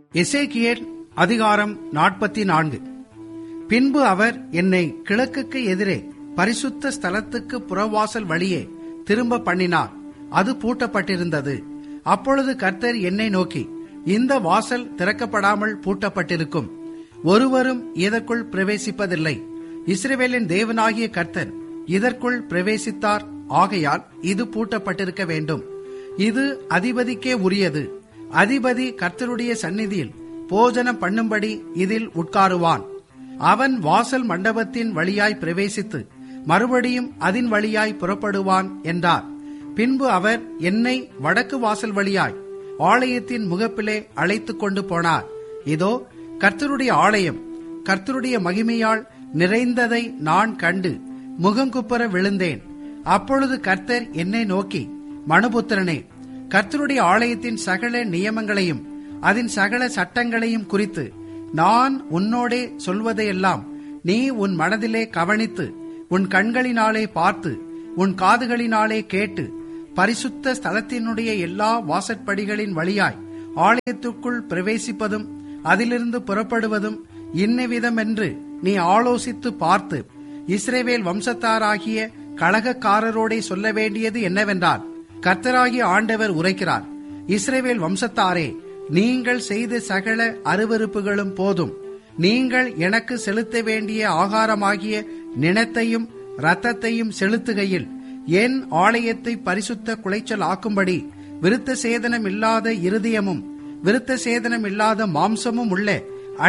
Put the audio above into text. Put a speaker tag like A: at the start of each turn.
A: எசேக்கியேல் அதிகாரம் நாற்பத்தி நான்கு பின்பு அவர் என்னை கிழக்குக்கு எதிரே பரிசுத்த ஸ்தலத்துக்கு புறவாசல் வழியே திரும்ப பண்ணினார் அது பூட்டப்பட்டிருந்தது அப்பொழுது கர்த்தர் என்னை நோக்கி இந்த வாசல் திறக்கப்படாமல் பூட்டப்பட்டிருக்கும் ஒருவரும் இதற்குள் பிரவேசிப்பதில்லை இஸ்ரவேலின் தேவனாகிய கர்த்தர் இதற்குள் பிரவேசித்தார் ஆகையால் இது பூட்டப்பட்டிருக்க வேண்டும் இது அதிபதிக்கே உரியது அதிபதி கர்த்தருடைய சந்நிதியில் போஜனம் பண்ணும்படி இதில் உட்காருவான் அவன் வாசல் மண்டபத்தின் வழியாய் பிரவேசித்து மறுபடியும் அதன் வழியாய் புறப்படுவான் என்றார் பின்பு அவர் என்னை வடக்கு வாசல் வழியாய் ஆலயத்தின் முகப்பிலே அழைத்துக் கொண்டு போனார் இதோ கர்த்தருடைய ஆலயம் கர்த்தருடைய மகிமையால் நிறைந்ததை நான் கண்டு முகங்குப்புற விழுந்தேன் அப்பொழுது கர்த்தர் என்னை நோக்கி மனுபுத்திரனே கர்த்தருடைய ஆலயத்தின் சகல நியமங்களையும் அதன் சகல சட்டங்களையும் குறித்து நான் உன்னோடே சொல்வதையெல்லாம் நீ உன் மனதிலே கவனித்து உன் கண்களினாலே பார்த்து உன் காதுகளினாலே கேட்டு பரிசுத்த ஸ்தலத்தினுடைய எல்லா வாசற்படிகளின் வழியாய் ஆலயத்துக்குள் பிரவேசிப்பதும் அதிலிருந்து புறப்படுவதும் இன்னவிதமென்று நீ ஆலோசித்து பார்த்து இஸ்ரேவேல் வம்சத்தாராகிய கழகக்காரரோடே சொல்ல வேண்டியது என்னவென்றால் கர்த்தராகிய ஆண்டவர் உரைக்கிறார் இஸ்ரேவேல் வம்சத்தாரே நீங்கள் செய்த சகல அருவருப்புகளும் போதும் நீங்கள் எனக்கு செலுத்த வேண்டிய ஆகாரமாகிய நினத்தையும் ரத்தத்தையும் செலுத்துகையில் என் ஆலயத்தை பரிசுத்த குலைச்சல் ஆக்கும்படி விருத்த சேதனம் இல்லாத இருதயமும் விருத்த சேதனம் இல்லாத மாம்சமும் உள்ள